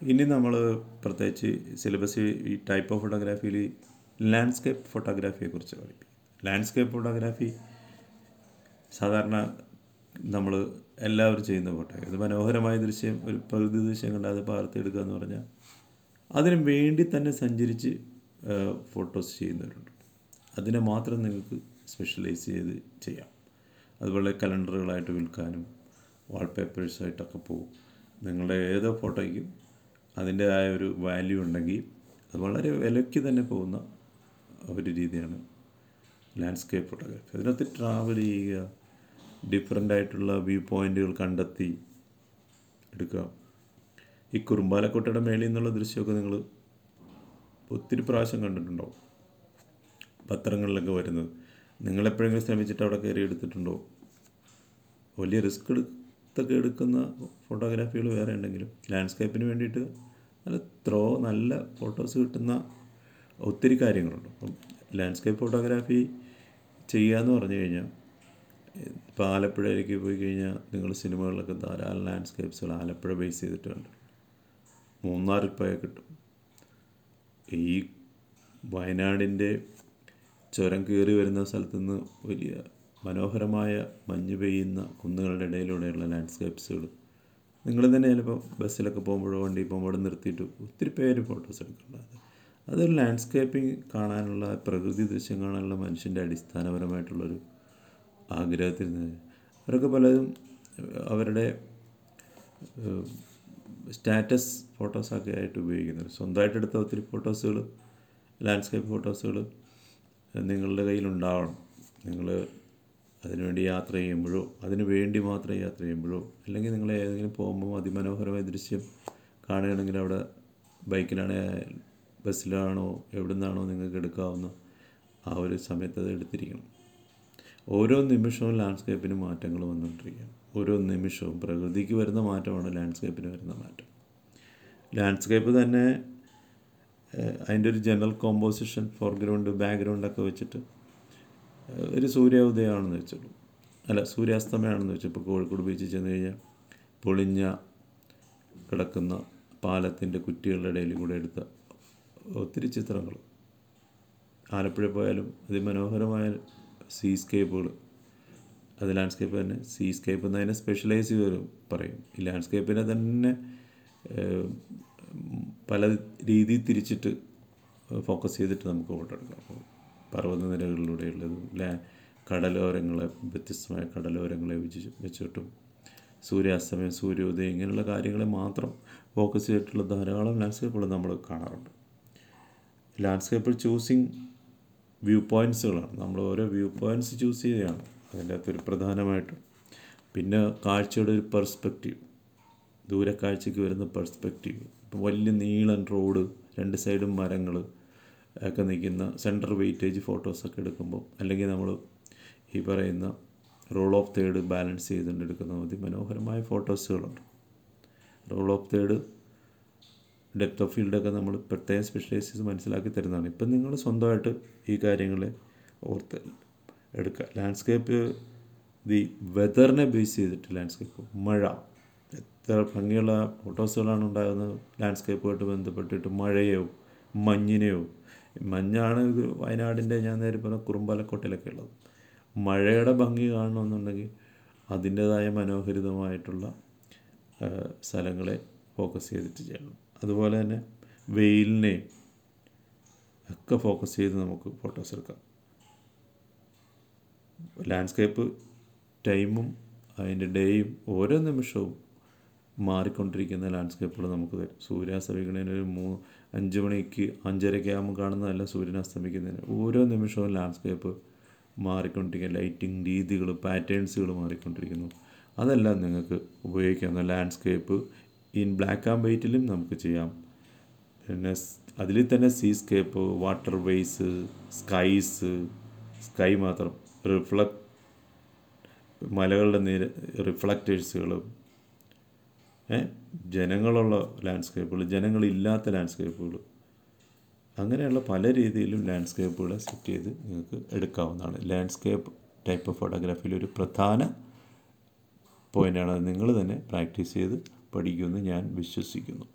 ഇനി നമ്മൾ പ്രത്യേകിച്ച് സിലബസ് ഈ ടൈപ്പ് ഓഫ് ഫോട്ടോഗ്രാഫിയിൽ ലാൻഡ്സ്കേപ്പ് ഫോട്ടോഗ്രാഫിയെക്കുറിച്ച് പഠിപ്പിക്കും ലാൻഡ്സ്കേപ്പ് ഫോട്ടോഗ്രാഫി സാധാരണ നമ്മൾ എല്ലാവരും ചെയ്യുന്ന ഫോട്ടോ ഇത് മനോഹരമായ ദൃശ്യം ഒരു പ്രകൃതി ദൃശ്യം കണ്ട് അത് പകർത്തിയെടുക്കുക എന്ന് പറഞ്ഞാൽ അതിന് വേണ്ടി തന്നെ സഞ്ചരിച്ച് ഫോട്ടോസ് ചെയ്യുന്നവരുണ്ട് അതിനെ മാത്രം നിങ്ങൾക്ക് സ്പെഷ്യലൈസ് ചെയ്ത് ചെയ്യാം അതുപോലെ കലണ്ടറുകളായിട്ട് വിൽക്കാനും വാൾപേപ്പേഴ്സായിട്ടൊക്കെ പോകും നിങ്ങളുടെ ഏതോ ഫോട്ടോയ്ക്കും അതിൻ്റെതായ ഒരു വാല്യൂ ഉണ്ടെങ്കിൽ അത് വളരെ വിലയ്ക്ക് തന്നെ പോകുന്ന ഒരു രീതിയാണ് ലാൻഡ്സ്കേപ്പ് ഫോട്ടോഗ്രാഫി അതിനകത്ത് ട്രാവൽ ചെയ്യുക ഡിഫറെൻ്റ് ആയിട്ടുള്ള വ്യൂ പോയിൻറ്റുകൾ കണ്ടെത്തി എടുക്കുക ഈ കുറുമ്പാലക്കോട്ടയുടെ മേളിൽ നിന്നുള്ള ദൃശ്യമൊക്കെ നിങ്ങൾ ഒത്തിരി പ്രാവശ്യം കണ്ടിട്ടുണ്ടാവും പത്രങ്ങളിലൊക്കെ വരുന്നത് നിങ്ങളെപ്പോഴെങ്കിലും ശ്രമിച്ചിട്ട് അവിടെ കയറി എടുത്തിട്ടുണ്ടോ വലിയ റിസ്ക് എടുത്തൊക്കെ എടുക്കുന്ന ഫോട്ടോഗ്രാഫികൾ വേറെ ഉണ്ടെങ്കിലും ലാൻഡ്സ്കേപ്പിന് വേണ്ടിയിട്ട് നല്ല ത്രോ നല്ല ഫോട്ടോസ് കിട്ടുന്ന ഒത്തിരി കാര്യങ്ങളുണ്ട് അപ്പം ലാൻഡ്സ്കേപ്പ് ഫോട്ടോഗ്രാഫി ചെയ്യുക എന്ന് പറഞ്ഞു കഴിഞ്ഞാൽ ഇപ്പോൾ ആലപ്പുഴയിലേക്ക് പോയി കഴിഞ്ഞാൽ നിങ്ങൾ സിനിമകളിലൊക്കെ ധാരാളം ലാൻഡ്സ്കേപ്സുകൾ ആലപ്പുഴ ബേസ് ചെയ്തിട്ടുണ്ട് മൂന്നാറിൽ പോയാൽ കിട്ടും ഈ വയനാടിൻ്റെ ചുരം കയറി വരുന്ന സ്ഥലത്തു നിന്ന് വലിയ മനോഹരമായ മഞ്ഞ് പെയ്യുന്ന കുന്നുകളുടെ ഇടയിലൂടെയുള്ള ലാൻഡ്സ്കേപ്സുകൾ നിങ്ങൾ തന്നെ ചിലപ്പോൾ ബസ്സിലൊക്കെ പോകുമ്പോഴോ വണ്ടി പോകുമ്പോഴോ നിർത്തിയിട്ട് ഒത്തിരി പേര് ഫോട്ടോസ് എടുക്കുന്നുണ്ട് അതൊരു ലാൻഡ്സ്കേപ്പിംഗ് കാണാനുള്ള പ്രകൃതി ദൃശ്യം കാണാനുള്ള മനുഷ്യൻ്റെ അടിസ്ഥാനപരമായിട്ടുള്ളൊരു ആഗ്രഹത്തിൽ നിന്ന് അവരൊക്കെ പലതും അവരുടെ സ്റ്റാറ്റസ് ഫോട്ടോസൊക്കെ ആയിട്ട് ഉപയോഗിക്കുന്നത് സ്വന്തമായിട്ട് എടുത്ത ഒത്തിരി ഫോട്ടോസുകൾ ലാൻഡ്സ്കേപ്പ് ഫോട്ടോസുകൾ നിങ്ങളുടെ കയ്യിലുണ്ടാവണം നിങ്ങൾ അതിനുവേണ്ടി യാത്ര ചെയ്യുമ്പോഴോ അതിനു വേണ്ടി മാത്രം യാത്ര ചെയ്യുമ്പോഴോ അല്ലെങ്കിൽ നിങ്ങൾ ഏതെങ്കിലും പോകുമ്പോൾ അതിമനോഹരമായ ദൃശ്യം കാണുകയാണെങ്കിൽ അവിടെ ബൈക്കിലാണോ ബസ്സിലാണോ എവിടെ നിന്നാണോ നിങ്ങൾക്ക് എടുക്കാവുന്ന ആ ഒരു സമയത്ത് അത് എടുത്തിരിക്കണം ഓരോ നിമിഷവും ലാൻഡ്സ്കേപ്പിന് മാറ്റങ്ങൾ വന്നുകൊണ്ടിരിക്കുകയാണ് ഓരോ നിമിഷവും പ്രകൃതിക്ക് വരുന്ന മാറ്റമാണ് ലാൻഡ്സ്കേപ്പിന് വരുന്ന മാറ്റം ലാൻഡ്സ്കേപ്പ് തന്നെ അതിൻ്റെ ഒരു ജനറൽ കോമ്പോസിഷൻ ഫോർഗ്രൗണ്ട് ബാക്ക്ഗ്രൗണ്ടൊക്കെ വെച്ചിട്ട് ഒരു സൂര്യോദയമാണെന്ന് വെച്ചുള്ളൂ അല്ല സൂര്യാസ്തമയമാണെന്ന് വെച്ചു ഇപ്പോൾ കോഴിക്കോട് ബീച്ചിൽ ചെന്ന് കഴിഞ്ഞാൽ പൊളിഞ്ഞ കിടക്കുന്ന പാലത്തിൻ്റെ കുറ്റികളുടെ ഇടയിൽ കൂടെ എടുത്ത ഒത്തിരി ചിത്രങ്ങൾ ആലപ്പുഴ പോയാലും അതിമനോഹരമായ സീസ്കേപ്പുകൾ അത് ലാൻഡ്സ്കേപ്പ് തന്നെ സീസ്കേപ്പ് എന്നതിനെ സ്പെഷ്യലൈസ് ചെയ്ത് പറയും ഈ ലാൻഡ്സ്കേപ്പിനെ തന്നെ പല രീതിയിൽ തിരിച്ചിട്ട് ഫോക്കസ് ചെയ്തിട്ട് നമുക്ക് ഫോട്ടോ എടുക്കാം അപ്പോൾ പർവ്വതനിരകളിലൂടെയുള്ളതും ലാ കടലോരങ്ങളെ വ്യത്യസ്തമായ കടലോരങ്ങളെ വെച്ച് വെച്ചിട്ടും സൂര്യാസ്തമയം സൂര്യോദയം ഇങ്ങനെയുള്ള കാര്യങ്ങളെ മാത്രം ഫോക്കസ് ചെയ്തിട്ടുള്ള ധാരാളം ലാൻഡ്സ്കേപ്പുകൾ നമ്മൾ കാണാറുണ്ട് ലാൻഡ്സ്കേപ്പിൽ ചൂസിങ് വ്യൂ പോയിൻറ്റ്സുകളാണ് നമ്മൾ ഓരോ വ്യൂ പോയിൻറ്റ്സ് ചൂസ് ചെയ്യുകയാണ് അതിൻ്റെ അകത്തൊരു പ്രധാനമായിട്ടും പിന്നെ കാഴ്ചയുടെ ഒരു പെർസ്പെക്റ്റീവ് ദൂരക്കാഴ്ചയ്ക്ക് വരുന്ന പെർസ്പെക്റ്റീവ് ഇപ്പം വലിയ നീളൻ റോഡ് രണ്ട് സൈഡും മരങ്ങൾ ഒക്കെ നിൽക്കുന്ന സെൻറ്റർ വെയിറ്റേജ് ഫോട്ടോസൊക്കെ എടുക്കുമ്പോൾ അല്ലെങ്കിൽ നമ്മൾ ഈ പറയുന്ന റോൾ ഓഫ് തേർഡ് ബാലൻസ് ചെയ്തുകൊണ്ട് എടുക്കുന്ന മതി മനോഹരമായ ഫോട്ടോസുകളുണ്ട് rule of third depth of ഫീൽഡൊക്കെ നമ്മൾ പ്രത്യേകം സ്പെഷ്യലൈസേഴ്സ് മനസ്സിലാക്കി തരുന്നതാണ് ഇപ്പം നിങ്ങൾ സ്വന്തമായിട്ട് ഈ കാര്യങ്ങളെ ഓർത്ത് എടുക്കുക ലാൻഡ്സ്കേപ്പ് ദി വെതറിനെ ബേസ് ചെയ്തിട്ട് ലാൻഡ്സ്കേപ്പ് മഴ എത്ര ഭംഗിയുള്ള ഫോട്ടോസുകളാണ് ഉണ്ടാകുന്നത് ലാൻഡ്സ്കേപ്പുമായിട്ട് ബന്ധപ്പെട്ടിട്ട് മഴയോ മഞ്ഞിനെയോ മഞ്ഞാണ് ഇത് വയനാടിൻ്റെ ഞാൻ നേരെ പറഞ്ഞ കുറുമ്പാലക്കോട്ടയിലൊക്കെ ഉള്ളത് മഴയുടെ ഭംഗി കാണണമെന്നുണ്ടെങ്കിൽ അതിൻ്റേതായ മനോഹരിതമായിട്ടുള്ള സ്ഥലങ്ങളെ ഫോക്കസ് ചെയ്തിട്ട് ചെയ്യണം അതുപോലെ തന്നെ വെയിലിനെയും ഒക്കെ ഫോക്കസ് ചെയ്ത് നമുക്ക് ഫോട്ടോസ് എടുക്കാം ലാൻഡ്സ്കേപ്പ് ടൈമും അതിൻ്റെ ഡേയും ഓരോ നിമിഷവും മാറിക്കൊണ്ടിരിക്കുന്ന ലാൻഡ്സ്കേപ്പുകൾ നമുക്ക് തരും സൂര്യാസ്തമിക്കുന്നതിന് ഒരു മൂ അഞ്ച് മണിക്ക് അഞ്ചരയ്ക്ക് ആകുമ്പോൾ കാണുന്നതല്ല സൂര്യൻ അസ്തമിക്കുന്നതിന് ഓരോ നിമിഷവും ലാൻഡ്സ്കേപ്പ് മാറിക്കൊണ്ടിരിക്കുക ലൈറ്റിംഗ് രീതികൾ പാറ്റേൺസുകൾ മാറിക്കൊണ്ടിരിക്കുന്നു അതെല്ലാം നിങ്ങൾക്ക് ഉപയോഗിക്കാവുന്ന ലാൻഡ്സ്കേപ്പ് ഇൻ ബ്ലാക്ക് ആൻഡ് വൈറ്റിലും നമുക്ക് ചെയ്യാം പിന്നെ അതിൽ തന്നെ seascape waterways skies sky മാത്രം റിഫ്ലക്ട് മലകളുടെ നിര റിഫ്ലക്റ്റേഴ്സുകളും ജനങ്ങളുള്ള ലാൻഡ്സ്കേപ്പുകൾ ജനങ്ങളില്ലാത്ത ലാൻഡ്സ്കേപ്പുകൾ അങ്ങനെയുള്ള പല രീതിയിലും ലാൻഡ്സ്കേപ്പുകളെ സെറ്റ് ചെയ്ത് നിങ്ങൾക്ക് എടുക്കാവുന്നതാണ് ലാൻഡ്സ്കേപ്പ് ടൈപ്പ് ഓഫ് ഫോട്ടോഗ്രാഫിയിൽ ഒരു പ്രധാന പോയിൻ്റാണ് അത് നിങ്ങൾ തന്നെ പ്രാക്ടീസ് ചെയ്ത് പഠിക്കുമെന്ന് ഞാൻ വിശ്വസിക്കുന്നു